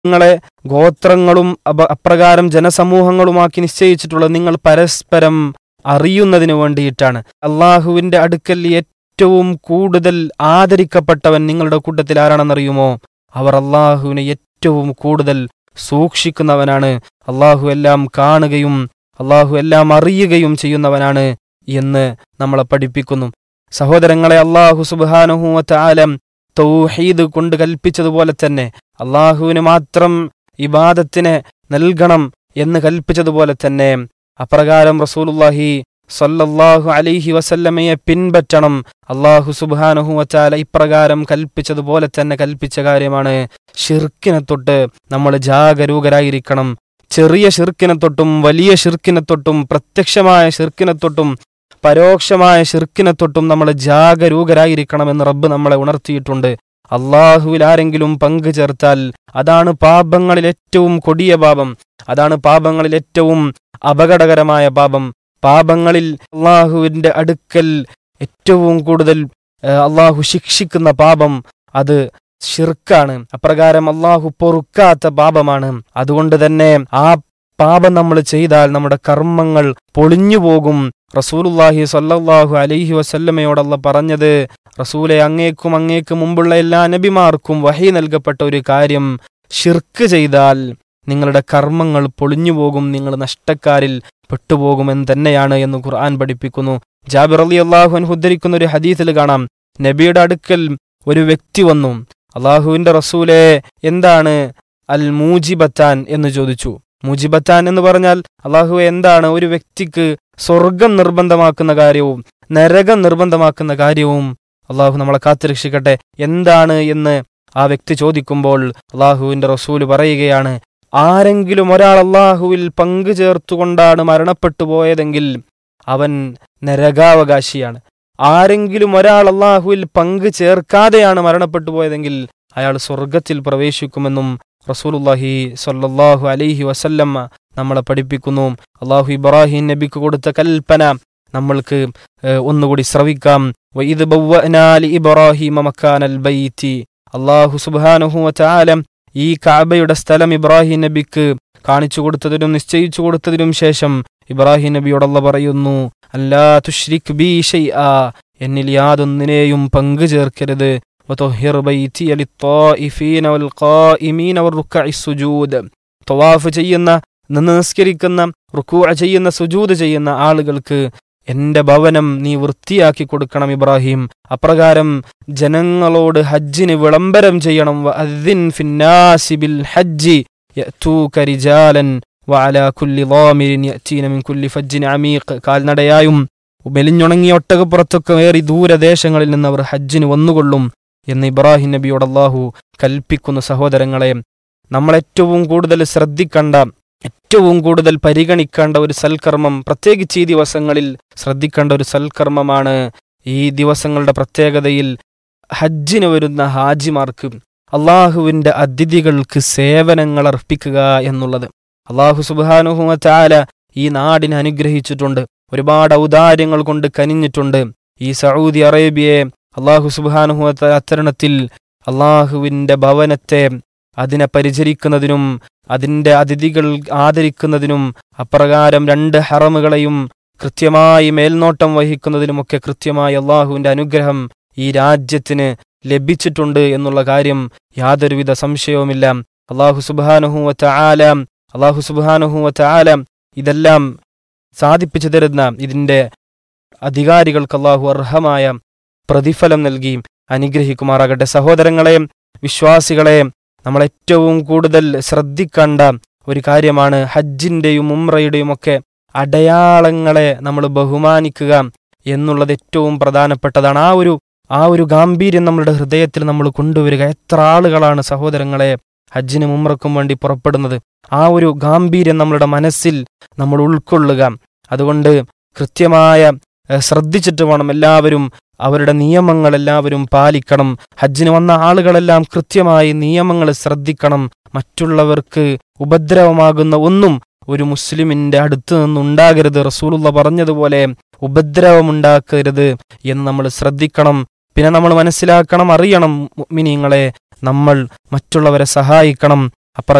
നിങ്ങളെ ഗോത്രങ്ങളും അപ- അപ്രകാരം ജനസമൂഹങ്ങളുമാക്കി നിശ്ചയിച്ചിട്ടുള്ളത് നിങ്ങൾ പരസ്പരം അറിയുന്നതിന് വേണ്ടിയിട്ടാണ് അള്ളാഹുവിന്റെ അടുക്കൽ ഏറ്റവും കൂടുതൽ ആദരിക്കപ്പെട്ടവൻ നിങ്ങളുടെ കൂട്ടത്തിൽ ആരാണെന്നറിയുമോ അവർ അള്ളാഹുവിനെ ഏറ്റവും കൂടുതൽ സൂക്ഷിക്കുന്നവനാണ് അള്ളാഹു എല്ലാം കാണുകയും അള്ളാഹു എല്ലാം അറിയുകയും ചെയ്യുന്നവനാണ് എന്ന് നമ്മളെ പഠിപ്പിക്കുന്നു സഹോദരങ്ങളെ അള്ളാഹു സുബാനുഹൂവത്ത് ആലം തൗഹീദ് കൊണ്ട് കൽപ്പിച്ചതുപോലെ തന്നെ അള്ളാഹുവിന് മാത്രം ഇബാദത്തിന് നൽകണം എന്ന് കൽപ്പിച്ചതുപോലെ തന്നെ അപ്രകാരം റസൂലുള്ളാഹി സല്ലല്ലാഹു അലൈഹി വസല്ലമയെ പിൻപറ്റണം അള്ളാഹു സുബ്ഹാനഹു വച്ചാല ഇപ്രകാരം കൽപ്പിച്ചതുപോലെ തന്നെ കൽപ്പിച്ച കാര്യമാണ് ഷിർക്കിനെ തൊട്ട് നമ്മൾ ജാഗരൂകരായിരിക്കണം ചെറിയ ഷിർക്കിനെ തൊട്ടും വലിയ ഷിർക്കിനെ തൊട്ടും പ്രത്യക്ഷമായ ഷിർക്കിനെ തൊട്ടും പരോക്ഷമായ ഷിർക്കിനെ തൊട്ടും നമ്മൾ ജാഗരൂകരായിരിക്കണമെന്ന് റബ്ബ് നമ്മളെ ഉണർത്തിയിട്ടുണ്ട് അള്ളാഹുവിൽ ആരെങ്കിലും പങ്കു ചേർത്താൽ അതാണ് പാപങ്ങളിൽ ഏറ്റവും കൊടിയ പാപം അതാണ് പാപങ്ങളിൽ ഏറ്റവും അപകടകരമായ പാപം പാപങ്ങളിൽ അള്ളാഹുവിന്റെ അടുക്കൽ ഏറ്റവും കൂടുതൽ ഏഹ്, അള്ളാഹു ശിക്ഷിക്കുന്ന പാപം അത് ഷിർക്കാണ് അപ്രകാരം അള്ളാഹു പൊറുക്കാത്ത പാപമാണ് അതുകൊണ്ട് തന്നെ ആ പാപം നമ്മൾ ചെയ്താൽ നമ്മുടെ കർമ്മങ്ങൾ പൊളിഞ്ഞു പോകും റസൂലുള്ളാഹി സ്വല്ലല്ലാഹു അലൈഹി വസല്ലമയോടല്ല പറഞ്ഞത് റസൂലെ അങ്ങേക്കും അങ്ങേക്ക് മുമ്പുള്ള എല്ലാ നബിമാർക്കും വഹി നൽകപ്പെട്ട ഒരു കാര്യം ഷിർക്ക് ചെയ്താൽ നിങ്ങളുടെ കർമ്മങ്ങൾ പൊളിഞ്ഞു പോകും നിങ്ങൾ നഷ്ടക്കാരിൽ പെട്ടുപോകുമെന്ന് തന്നെയാണ് എന്ന് ഖുർആൻ പഠിപ്പിക്കുന്നു ജാബിർ അലി അള്ളാഹുൻ ഉദ്ധരിക്കുന്ന ഒരു ഹദീസിൽ കാണാം നബിയുടെ അടുക്കൽ ഒരു വ്യക്തി വന്നു അള്ളാഹുവിന്റെ റസൂലെ എന്താണ് അൽ മൂജിബത്താൻ എന്ന് ചോദിച്ചു മൂജിബത്താൻ എന്ന് പറഞ്ഞാൽ അള്ളാഹു എന്താണ് ഒരു വ്യക്തിക്ക് സ്വർഗം നിർബന്ധമാക്കുന്ന കാര്യവും നരകം നിർബന്ധമാക്കുന്ന കാര്യവും അള്ളാഹു നമ്മളെ കാത്തുരക്ഷിക്കട്ടെ എന്താണ് എന്ന് ആ വ്യക്തി ചോദിക്കുമ്പോൾ അള്ളാഹുവിന്റെ റസൂല് പറയുകയാണ് ആരെങ്കിലും ഒരാൾ അള്ളാഹുവിൽ പങ്കു ചേർത്തുകൊണ്ടാണ് മരണപ്പെട്ടു പോയതെങ്കിൽ അവൻ നരകാവകാശിയാണ് ആരെങ്കിലും ഒരാൾ അള്ളാഹുവിൽ പങ്കു ചേർക്കാതെയാണ് മരണപ്പെട്ടു പോയതെങ്കിൽ അയാൾ സ്വർഗത്തിൽ പ്രവേശിക്കുമെന്നും റസൂലുള്ളാഹി സ്വല്ലല്ലാഹു അലൈഹി വസല്ലമ്മ നമ്മളെ പഠിപ്പിക്കുന്നു അള്ളാഹു ഇബ്രാഹിം നബിക്ക് കൊടുത്ത കൽപ്പന നമ്മൾക്ക് ഏഹ്, ഒന്നുകൂടി ശ്രവിക്കാം വഇദ് ബവ്വഅനാ ലിഇബ്രാഹീമ മക്കാനൽ ബൈത്തി അള്ളാഹു സുബ്ഹാനഹു വതആല ഈ കാബയുടെ സ്ഥലം ഇബ്രാഹിം നബിക്ക് കാണിച്ചു കൊടുത്തതിനും നിശ്ചയിച്ചു കൊടുത്തതിനും ശേഷം ഇബ്രാഹിം നബിയോടല്ല പറയുന്നു അല്ലാ തുഷ്രിക് ബി ഷൈആ എന്നിൽ യാതൊന്നിനെയും പങ്കു ചേർക്കരുത് വതുഹിർ ബൈതിയ ലിത്വാഇഫീന വൽഖായിമീന വറുക്കഇ സുജൂദ് തവാഫ് ചെയ്യുന്ന നിന്ന് നിസ്കരിക്കുന്ന റുക്കൂ ചെയ്യുന്ന സുജൂദ് ചെയ്യുന്ന ആളുകൾക്ക് എന്റെ ഭവനം നീ വൃത്തിയാക്കി കൊടുക്കണം ഇബ്രാഹിം അപ്രകാരം ജനങ്ങളോട് ഹജ്ജിന് വിളംബരം ചെയ്യണം വഅദ്ദിൻ ഫിന്നാസി ബിൽ ഹജ്ജി യഅ്തൂക റിജാലൻ വഅലാ കുല്ലി ളാമിരിൻ യഅ്തീന മിൻ കുല്ലി ഫജ്ജിൻ അമീഖ് കാൽനടയായും മെലിഞ്ഞുണങ്ങിയ ഒട്ടകപ്പുറത്തൊക്കെ ഏറി ദൂരദേശങ്ങളിൽ നിന്ന് അവർ ഹജ്ജിന് വന്നുകൊള്ളും എന്ന് ഇബ്രാഹിം നബിയോട് അള്ളാഹു കൽപ്പിക്കുന്ന സഹോദരങ്ങളെ നമ്മൾ ഏറ്റവും കൂടുതൽ ശ്രദ്ധിക്കേണ്ട ഏറ്റവും കൂടുതൽ പരിഗണിക്കേണ്ട ഒരു സൽക്കർമ്മം പ്രത്യേകിച്ച് ഈ ദിവസങ്ങളിൽ ശ്രദ്ധിക്കേണ്ട ഒരു സൽക്കർമ്മമാണ് ഈ ദിവസങ്ങളുടെ പ്രത്യേകതയിൽ ഹജ്ജിന് വരുന്ന ഹാജിമാർക്ക് അള്ളാഹുവിന്റെ അതിഥികൾക്ക് സേവനങ്ങൾ അർപ്പിക്കുക എന്നുള്ളത് അള്ളാഹു സുബാനുഹുമ ചാല ഈ നാടിനെ അനുഗ്രഹിച്ചിട്ടുണ്ട് ഒരുപാട് ഔദാര്യങ്ങൾ കൊണ്ട് കനിഞ്ഞിട്ടുണ്ട് ഈ സൗദി അറേബ്യയെ അള്ളാഹു സുബാനുഹുമ അത്തരണത്തിൽ അള്ളാഹുവിന്റെ ഭവനത്തെ അതിനെ പരിചരിക്കുന്നതിനും അതിന്റെ അതിഥികൾ ആദരിക്കുന്നതിനും അപ്രകാരം രണ്ട് ഹറമുകളെയും കൃത്യമായി മേൽനോട്ടം വഹിക്കുന്നതിനുമൊക്കെ കൃത്യമായി അള്ളാഹുവിന്റെ അനുഗ്രഹം ഈ രാജ്യത്തിന് ലഭിച്ചിട്ടുണ്ട് എന്നുള്ള കാര്യം യാതൊരുവിധ സംശയവുമില്ല അള്ളാഹു സുബാനുഹുവത്ത ആലാം അള്ളാഹു സുബാനുഹുവത്ത ആലാം ഇതെല്ലാം സാധിപ്പിച്ചു തരുന്ന ഇതിന്റെ അധികാരികൾക്ക് അള്ളാഹു അർഹമായ പ്രതിഫലം നൽകി അനുഗ്രഹിക്കുമാറാകട്ടെ സഹോദരങ്ങളെ വിശ്വാസികളെ നമ്മൾ ഏറ്റവും കൂടുതൽ ശ്രദ്ധിക്കേണ്ട ഒരു കാര്യമാണ് ഹജ്ജിന്റെയും ഉംറയുടെയും ഒക്കെ അടയാളങ്ങളെ നമ്മൾ ബഹുമാനിക്കുക എന്നുള്ളത് ഏറ്റവും പ്രധാനപ്പെട്ടതാണ് ആ ഒരു ആ ഒരു ഗാംഭീര്യം നമ്മളുടെ ഹൃദയത്തിൽ നമ്മൾ കൊണ്ടുവരിക എത്ര ആളുകളാണ് സഹോദരങ്ങളെ ഹജ്ജിനും ഉമ്രക്കും വേണ്ടി പുറപ്പെടുന്നത് ആ ഒരു ഗാംഭീര്യം നമ്മളുടെ മനസ്സിൽ നമ്മൾ ഉൾക്കൊള്ളുക അതുകൊണ്ട് കൃത്യമായ ഏഹ്, ശ്രദ്ധിച്ചിട്ട് വേണം എല്ലാവരും അവരുടെ നിയമങ്ങൾ എല്ലാവരും പാലിക്കണം ഹജ്ജിന് വന്ന ആളുകളെല്ലാം കൃത്യമായി നിയമങ്ങൾ ശ്രദ്ധിക്കണം മറ്റുള്ളവർക്ക് ഉപദ്രവമാകുന്ന ഒന്നും ഒരു മുസ്ലിമിന്റെ അടുത്ത് നിന്നുണ്ടാകരുത് റസൂലുള്ള പറഞ്ഞതുപോലെ ഉപദ്രവമുണ്ടാക്കരുത് എന്ന് നമ്മൾ ശ്രദ്ധിക്കണം പിന്നെ നമ്മൾ മനസ്സിലാക്കണം അറിയണം മിനിങ്ങളെ നമ്മൾ മറ്റുള്ളവരെ സഹായിക്കണം